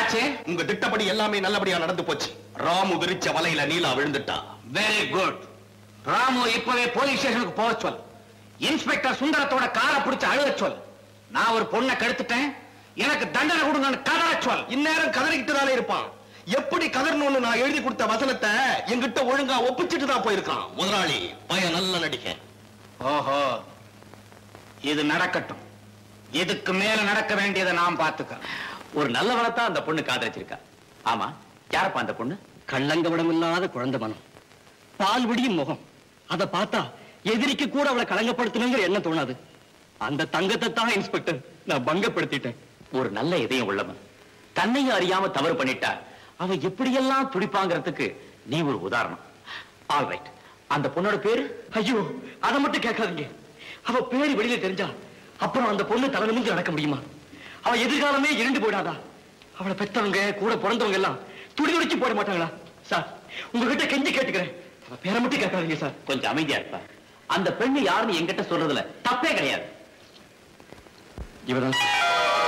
என்னாச்சு உங்க திட்டப்படி எல்லாமே நல்லபடியா நடந்து போச்சு ராமு விரிச்ச வலையில நீலா விழுந்துட்டா வெரி குட் ராமு இப்பவே போலீஸ் ஸ்டேஷனுக்கு போக சொல் இன்ஸ்பெக்டர் சுந்தரத்தோட காரை பிடிச்சு அழுக சொல் நான் ஒரு பொண்ணை கெடுத்துட்டேன் எனக்கு தண்டனை கொடுங்கன்னு கதற சொல் இந்நேரம் கதறிக்கிட்டு தானே இருப்பான் எப்படி கதறணும்னு நான் எழுதி கொடுத்த வசனத்தை என்கிட்ட ஒழுங்கா ஒப்பிச்சிட்டு தான் போயிருக்கான் முதலாளி பையன் நல்ல நடிக்க ஓஹோ இது நடக்கட்டும் இதுக்கு மேல நடக்க வேண்டியதை நாம் பார்த்துக்கிறோம் ஒரு நல்லவனைத்தான் அந்த பொண்ணு காதலிச்சிருக்கா ஆமா யாரப்பா அந்த பொண்ணு கள்ளங்கவடம் இல்லாத குழந்தை மனம் பால் விடியும் முகம் அதை பார்த்தா எதிரிக்கு கூட அவளை களங்கப்படுத்தணுங்கிற எண்ணம் தோணாது அந்த தங்கத்தை தான் இன்ஸ்பெக்டர் நான் பங்கப்படுத்திட்டேன் ஒரு நல்ல இதயம் உள்ளவன் தன்னையும் அறியாம தவறு பண்ணிட்டா அவன் எப்படியெல்லாம் துடிப்பாங்கிறதுக்கு நீ ஒரு உதாரணம் ஆல் ரைட் அந்த பொண்ணோட பேரு ஐயோ அதை மட்டும் கேட்காதீங்க அவ பேரு வெளியில தெரிஞ்சா அப்புறம் அந்த பொண்ணு தலை நிமிர்ந்து நடக்க முடியுமா அவ எதிர்காலமே இருண்டு போயிடாதா அவளை பெத்தவங்க கூட பிறந்தவங்க எல்லாம் துடி துடிச்சு போட மாட்டாங்களா சார் உங்ககிட்ட கெஞ்சி கேட்டுக்கிறேன் அவ பேரை மட்டும் கேட்காதீங்க சார் கொஞ்சம் அமைதியா இருப்பா அந்த பெண்ணு யாருன்னு என்கிட்ட சொல்றதுல தப்பே கிடையாது இவதான் சார்